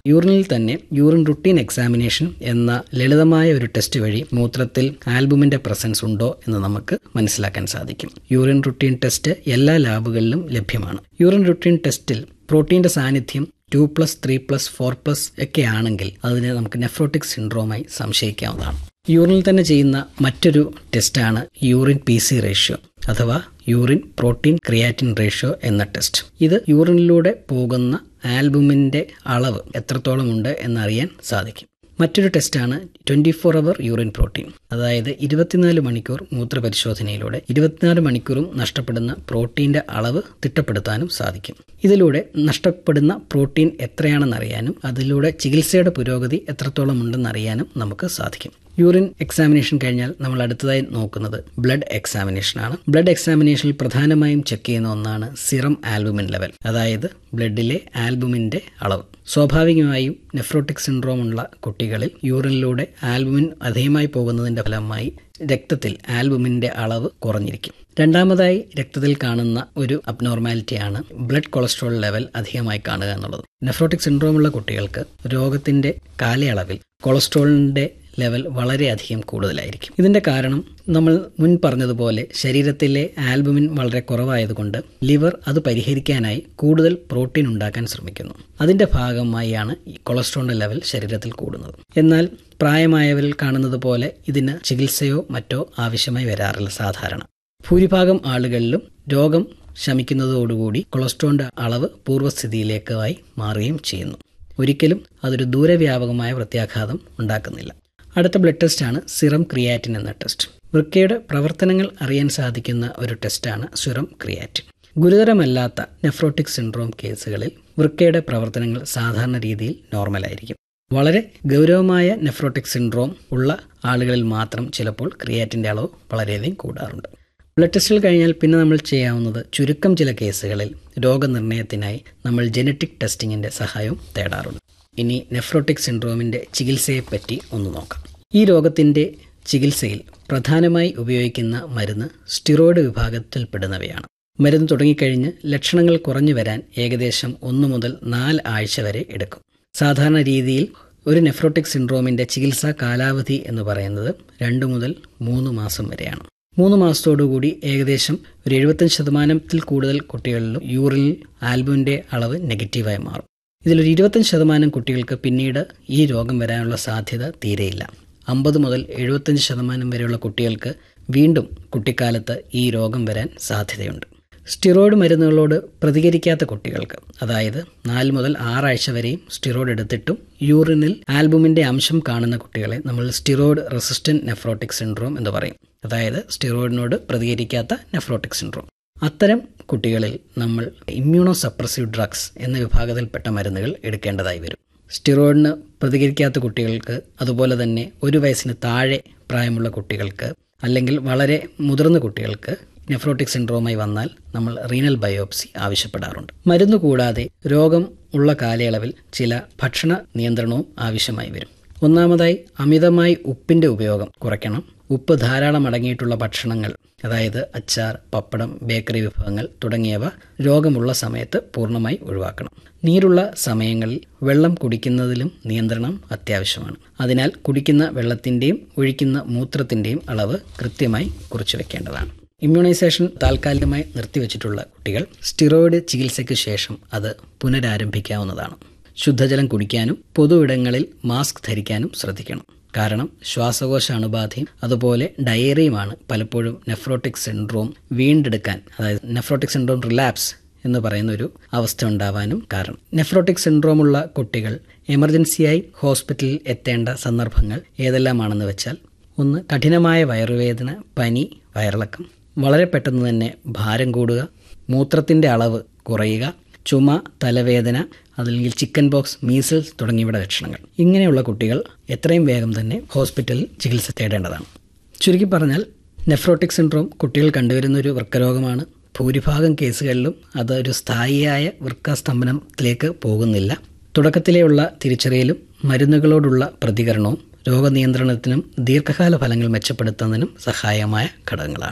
യൂറിനിൽ തന്നെ urine routine examination എന്ന ലളിതമായ ഒരു ടെസ്റ്റ് വഴി മൂത്രത്തിൽ ആൽബുമിന്റെ പ്രസൻസ് ഉണ്ടോ എന്ന് നമുക്ക് മനസ്സിലാക്കാൻ സാധിക്കും യൂറിൻ റുട്ടീൻ ടെസ്റ്റ് എല്ലാ ലാബുകളിലും ലഭ്യമാണ് യൂറിൻ റുട്ടീൻ ടെസ്റ്റിൽ പ്രോട്ടീന്റെ സാന്നിധ്യം two plus three plus four plus ഒക്കെ ആണെങ്കിൽ അതിനെ നമുക്ക് നെഫ്രോട്ടിക് സിൻഡ്രോമായി സംശയിക്കാവുന്നതാണ് യൂറിനിൽ തന്നെ ചെയ്യുന്ന മറ്റൊരു ടെസ്റ്റാണ് യൂറിൻ പി സി റേഷ്യോ അഥവാ യൂറിൻ പ്രോട്ടീൻ ക്രിയാറ്റിൻ റേഷ്യോ എന്ന ടെസ്റ്റ് ഇത് യൂറിനിലൂടെ പോകുന്ന ആൽബുമിൻ്റെ അളവ് എത്രത്തോളം ഉണ്ട് എന്നറിയാൻ സാധിക്കും മറ്റൊരു ടെസ്റ്റാണ് twenty four hour urine protein അതായത് ഇരുപത്തിനാല് മണിക്കൂർ മൂത്രപരിശോധനയിലൂടെ ഇരുപത്തിനാല് മണിക്കൂറും നഷ്ടപ്പെടുന്ന പ്രോട്ടീൻ്റെ അളവ് തിട്ടപ്പെടുത്താനും സാധിക്കും ഇതിലൂടെ നഷ്ടപ്പെടുന്ന പ്രോട്ടീൻ എത്രയാണെന്നറിയാനും അതിലൂടെ ചികിത്സയുടെ പുരോഗതി എത്രത്തോളം ഉണ്ടെന്നറിയാനും നമുക്ക് സാധിക്കും യൂറിൻ എക്സാമിനേഷൻ കഴിഞ്ഞാൽ നമ്മൾ അടുത്തതായി നോക്കുന്നത് ബ്ലഡ് എക്സാമിനേഷനാണ് ബ്ലഡ് എക്സാമിനേഷനിൽ പ്രധാനമായും ചെക്ക് ചെയ്യുന്ന ഒന്നാണ് സിറം ആൽബുമിൻ ലെവൽ അതായത് ബ്ലഡിലെ ആൽബുമിൻ്റെ അളവ് സ്വാഭാവികമായും നെഫ്രോട്ടിക് സിൻഡ്രോം ഉള്ള കുട്ടികളിൽ യൂറിനിലൂടെ ആൽബുമിൻ അധികമായി പോകുന്നതിൻ്റെ ഫലമായി രക്തത്തിൽ ആൽബുമിൻ്റെ അളവ് കുറഞ്ഞിരിക്കും രണ്ടാമതായി രക്തത്തിൽ കാണുന്ന ഒരു അബ്നോർമാലിറ്റിയാണ് ബ്ലഡ് കൊളസ്ട്രോൾ ലെവൽ അധികമായി കാണുക എന്നുള്ളത് നെഫ്രോട്ടിക് സിൻഡ്രോം ഉള്ള കുട്ടികൾക്ക് രോഗത്തിൻ്റെ കാലയളവിൽ കൊളസ്ട്രോളിൻ്റെ ലെവൽ വളരെയധികം കൂടുതലായിരിക്കും ഇതിൻ്റെ കാരണം നമ്മൾ മുൻ പറഞ്ഞതുപോലെ ശരീരത്തിലെ ആൽബുമിൻ വളരെ കുറവായതുകൊണ്ട് ലിവർ അത് പരിഹരിക്കാനായി കൂടുതൽ പ്രോട്ടീൻ ഉണ്ടാക്കാൻ ശ്രമിക്കുന്നു അതിൻ്റെ ഭാഗമായാണ് ഈ കൊളസ്ട്രോളിൻ്റെ ലെവൽ ശരീരത്തിൽ കൂടുന്നത് എന്നാൽ പ്രായമായവരിൽ കാണുന്നത് പോലെ ഇതിന് ചികിത്സയോ മറ്റോ ആവശ്യമായി വരാറില്ല സാധാരണ ഭൂരിഭാഗം ആളുകളിലും രോഗം ശമിക്കുന്നതോടുകൂടി കൊളസ്ട്രോളിൻ്റെ അളവ് പൂർവ്വസ്ഥിതിയിലേക്കായി മാറുകയും ചെയ്യുന്നു ഒരിക്കലും അതൊരു ദൂരവ്യാപകമായ പ്രത്യാഘാതം ഉണ്ടാക്കുന്നില്ല അടുത്ത ബ്ലഡ് ടെസ്റ്റാണ് സിറം ക്രിയാറ്റിൻ എന്ന ടെസ്റ്റ് വൃക്കയുടെ പ്രവർത്തനങ്ങൾ അറിയാൻ സാധിക്കുന്ന ഒരു ടെസ്റ്റാണ് സിറം ക്രിയാറ്റിൻ ഗുരുതരമല്ലാത്ത നെഫ്രോട്ടിക് സിൻഡ്രോം കേസുകളിൽ വൃക്കയുടെ പ്രവർത്തനങ്ങൾ സാധാരണ രീതിയിൽ നോർമലായിരിക്കും വളരെ ഗൗരവമായ നെഫ്രോട്ടിക് സിൻഡ്രോം ഉള്ള ആളുകളിൽ മാത്രം ചിലപ്പോൾ ക്രിയാറ്റിൻ്റെ അളവ് വളരെയധികം കൂടാറുണ്ട് ബ്ലഡ് ടെസ്റ്റുകൾ കഴിഞ്ഞാൽ പിന്നെ നമ്മൾ ചെയ്യാവുന്നത് ചുരുക്കം ചില കേസുകളിൽ രോഗനിർണയത്തിനായി നമ്മൾ ജനറ്റിക് ടെസ്റ്റിങ്ങിൻ്റെ സഹായവും തേടാറുണ്ട് ഇനി നെഫ്രോട്ടിക് സിൻഡ്രോമിൻ്റെ ചികിത്സയെപ്പറ്റി ഒന്ന് നോക്കാം ഈ രോഗത്തിൻ്റെ ചികിത്സയിൽ പ്രധാനമായി ഉപയോഗിക്കുന്ന മരുന്ന് സ്റ്റിറോയിഡ് വിഭാഗത്തിൽപ്പെടുന്നവയാണ് മരുന്ന് തുടങ്ങിക്കഴിഞ്ഞ് ലക്ഷണങ്ങൾ കുറഞ്ഞു വരാൻ ഏകദേശം ഒന്ന് മുതൽ നാല് ആഴ്ച വരെ എടുക്കും സാധാരണ രീതിയിൽ ഒരു നെഫ്രോട്ടിക് സിൻഡ്രോമിൻ്റെ ചികിത്സാ കാലാവധി എന്ന് പറയുന്നത് രണ്ട് മുതൽ മൂന്ന് മാസം വരെയാണ് മൂന്ന് മാസത്തോടുകൂടി ഏകദേശം ഒരു എഴുപത്തഞ്ച് ശതമാനത്തിൽ കൂടുതൽ കുട്ടികളിലും യൂറിനിൽ ആൽബുവിൻ്റെ അളവ് നെഗറ്റീവായി മാറും ഇതിലൊരു ഇരുപത്തഞ്ച് ശതമാനം കുട്ടികൾക്ക് പിന്നീട് ഈ രോഗം വരാനുള്ള സാധ്യത തീരെയില്ല അമ്പത് മുതൽ എഴുപത്തഞ്ച് ശതമാനം വരെയുള്ള കുട്ടികൾക്ക് വീണ്ടും കുട്ടിക്കാലത്ത് ഈ രോഗം വരാൻ സാധ്യതയുണ്ട് സ്റ്റിറോയിഡ് മരുന്നുകളോട് പ്രതികരിക്കാത്ത കുട്ടികൾക്ക് അതായത് നാല് മുതൽ ആറാഴ്ച വരെയും സ്റ്റിറോയിഡ് എടുത്തിട്ടും യൂറിനിൽ ആൽബുമിൻ്റെ അംശം കാണുന്ന കുട്ടികളെ നമ്മൾ സ്റ്റിറോയിഡ് റെസിസ്റ്റന്റ് നെഫ്രോട്ടിക് സിൻഡ്രോം എന്ന് പറയും അതായത് സ്റ്റിറോയിഡിനോട് പ്രതികരിക്കാത്ത നെഫ്രോട്ടിക് സിൻഡ്രോം അത്തരം കുട്ടികളിൽ നമ്മൾ ഇമ്മ്യൂണോ സപ്രസീവ് ഡ്രഗ്സ് എന്ന വിഭാഗത്തിൽപ്പെട്ട മരുന്നുകൾ എടുക്കേണ്ടതായി വരും സ്റ്റിറോയിഡിന് പ്രതികരിക്കാത്ത കുട്ടികൾക്ക് അതുപോലെ തന്നെ ഒരു വയസ്സിന് താഴെ പ്രായമുള്ള കുട്ടികൾക്ക് അല്ലെങ്കിൽ വളരെ മുതിർന്ന കുട്ടികൾക്ക് നെഫ്രോട്ടിക് സിൻഡ്രോമായി വന്നാൽ നമ്മൾ റീനൽ ബയോപ്സി ആവശ്യപ്പെടാറുണ്ട് മരുന്ന് കൂടാതെ രോഗം ഉള്ള കാലയളവിൽ ചില ഭക്ഷണ നിയന്ത്രണവും ആവശ്യമായി വരും ഒന്നാമതായി അമിതമായി ഉപ്പിൻ്റെ ഉപയോഗം കുറയ്ക്കണം ഉപ്പ് ധാരാളം അടങ്ങിയിട്ടുള്ള ഭക്ഷണങ്ങൾ അതായത് അച്ചാർ പപ്പടം ബേക്കറി വിഭവങ്ങൾ തുടങ്ങിയവ രോഗമുള്ള സമയത്ത് പൂർണ്ണമായി ഒഴിവാക്കണം നീരുള്ള സമയങ്ങളിൽ വെള്ളം കുടിക്കുന്നതിലും നിയന്ത്രണം അത്യാവശ്യമാണ് അതിനാൽ കുടിക്കുന്ന വെള്ളത്തിൻ്റെയും ഒഴിക്കുന്ന മൂത്രത്തിൻ്റെയും അളവ് കൃത്യമായി കുറിച്ചു വെക്കേണ്ടതാണ് ഇമ്മ്യൂണൈസേഷൻ താൽക്കാലികമായി നിർത്തിവെച്ചിട്ടുള്ള കുട്ടികൾ സ്റ്റിറോയിഡ് ചികിത്സയ്ക്ക് ശേഷം അത് പുനരാരംഭിക്കാവുന്നതാണ് ശുദ്ധജലം കുടിക്കാനും പൊതുവിടങ്ങളിൽ മാസ്ക് ധരിക്കാനും ശ്രദ്ധിക്കണം കാരണം ശ്വാസകോശ അണുബാധയും അതുപോലെ ഡയേറിയുമാണ് പലപ്പോഴും നെഫ്രോട്ടിക് സിൻഡ്രോം വീണ്ടെടുക്കാൻ അതായത് നെഫ്രോട്ടിക് സിൻഡ്രോം റിലാപ്സ് എന്ന് പറയുന്ന ഒരു അവസ്ഥ ഉണ്ടാവാനും കാരണം നെഫ്രോട്ടിക് സിൻഡ്രോം ഉള്ള കുട്ടികൾ എമർജൻസിയായി ഹോസ്പിറ്റലിൽ എത്തേണ്ട സന്ദർഭങ്ങൾ ഏതെല്ലാമാണെന്ന് വെച്ചാൽ ഒന്ന് കഠിനമായ വയറുവേദന പനി വയറിളക്കം വളരെ പെട്ടെന്ന് തന്നെ ഭാരം കൂടുക മൂത്രത്തിൻ്റെ അളവ് കുറയുക ചുമ തലവേദന അതല്ലെങ്കിൽ ചിക്കൻ ബോക്സ് മീസിൽസ് തുടങ്ങിയവയുടെ ലക്ഷണങ്ങൾ ഇങ്ങനെയുള്ള കുട്ടികൾ എത്രയും വേഗം തന്നെ ഹോസ്പിറ്റലിൽ ചികിത്സ തേടേണ്ടതാണ് ചുരുക്കി പറഞ്ഞാൽ നെഫ്രോട്ടിക് സിൻഡ്രോം കുട്ടികൾ കണ്ടുവരുന്ന ഒരു വൃക്കരോഗമാണ് ഭൂരിഭാഗം കേസുകളിലും അത് ഒരു സ്ഥായിയായ വൃക്കസ്തംഭനത്തിലേക്ക് പോകുന്നില്ല തുടക്കത്തിലെയുള്ള തിരിച്ചറിയലും മരുന്നുകളോടുള്ള പ്രതികരണവും രോഗനിയന്ത്രണത്തിനും ദീർഘകാല ഫലങ്ങൾ മെച്ചപ്പെടുത്തുന്നതിനും സഹായമായ ഘടകങ്ങളാണ്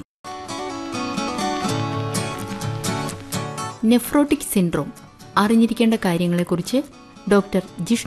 നെഫ്രോട്ടിക് സിൻഡ്രോം അറിഞ്ഞിരിക്കേണ്ട കാര്യങ്ങളെക്കുറിച്ച് ഡോക്ടർ ജിഷ്